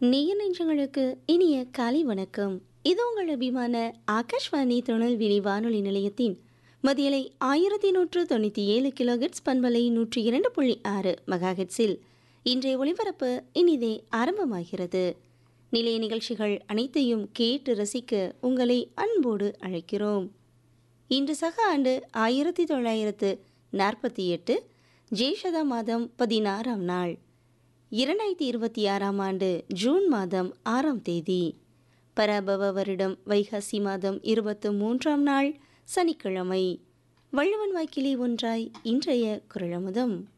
நேய நெஞ்சங்களுக்கு இனிய காலை வணக்கம் இது உங்கள் அபிமான ஆகாஷ்வாணி திருநெல்வேலி வானொலி நிலையத்தின் மதியலை ஆயிரத்தி நூற்று தொண்ணூற்றி ஏழு கிலோஹெட்ஸ் பண்பலை நூற்றி இரண்டு புள்ளி ஆறு மெகாஹெட்ஸில் இன்றைய ஒளிபரப்பு இனிதே ஆரம்பமாகிறது நிலைய நிகழ்ச்சிகள் அனைத்தையும் கேட்டு ரசிக்க உங்களை அன்போடு அழைக்கிறோம் இன்று சக ஆண்டு ஆயிரத்தி தொள்ளாயிரத்து நாற்பத்தி எட்டு ஜெய்ஷதா மாதம் பதினாறாம் நாள் இரண்டாயிரத்தி இருபத்தி ஆறாம் ஆண்டு ஜூன் மாதம் ஆறாம் தேதி பராபவ வருடம் வைகாசி மாதம் இருபத்து மூன்றாம் நாள் சனிக்கிழமை வள்ளுவன் வாய்க்கிலே ஒன்றாய் இன்றைய குரலமுதம்